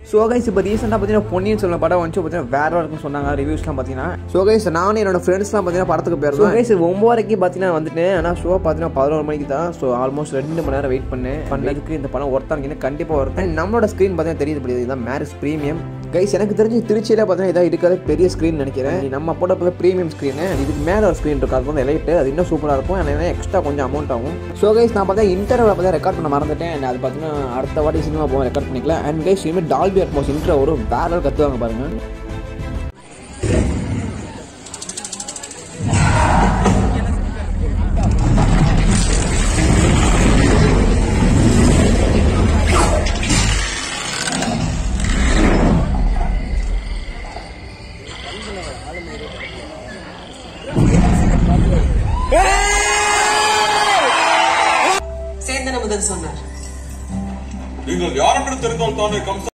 so guys இப்போ ரீசெண்டாக பார்த்தீங்கன்னா பொன்னியின் செல்வன் படம் வந்து பார்த்தீங்கன்னா வேற இருக்குன்னு சொன்னாங்க ரிவ்யூஸ்லாம் பார்த்தீங்கன்னா ஸோ கைஸ் நானும் என்னோட ஃப்ரெண்ட்ஸ்லாம் பார்த்தீங்கன்னா படத்துக்கு போயிருந்தோம் கைஸ் ஒம்பதரைக்கு பார்த்தீங்கன்னா வந்துட்டேன் ஆனால் ஷோ பார்த்தீங்கன்னா பதினோரு மணிக்கு தான் ஸோ ஆல்மோஸ்ட் ரெண்டு மணி நேரம் வெயிட் பண்ணேன் பண்ணதுக்கு இந்த படம் ஒருத்தா இருக்கீங்க கண்டிப்பாக ஒருத்தன் நம்மளோட ஸ்க்ரீன் பார்த்தீங்கன்னா தெரியுது இப்படி இதுதான் மேரேஜ் ப்ரீமியம் கைஸ் எனக்கு தெரிஞ்சு திருச்சியில் பார்த்தீங்கன்னா இதாக இருக்கிற பெரிய ஸ்க்ரீன் நினைக்கிறேன் இது நம்ம போட்ட போல ப்ரீமியம் ஸ்க்ரீனு இதுக்கு மேலே ஒரு ஸ்க்ரீன் இருக்கும் அது வந்து லைட்டு அது இன்னும் சூப்பராக இருக்கும் எனக்கு எக்ஸ்ட்ரா கொஞ்சம் அமௌண்ட் ஆகும் ஸோ கைஸ் நான் பார்த்தா இன்டர்வியூ பார்த்தா ரெக்கார்ட் பண்ண மறந்துட்டேன் and அது பார்த்தீங்கன்னா அடுத்த வாட்டி சினிமா போக ரெக்கார்ட் பண்ணிக்கலாம் அண்ட் கைஸ் இனிமேல் டால்பி அட்மோஸ் இன்ட்ரோ ஒரு வேற level கத்துவாங்க பாருங்க சேந்தன முதல் சொன்னார் நீங்கள் யாரென்று தெரிந்தால் தானே கம்ச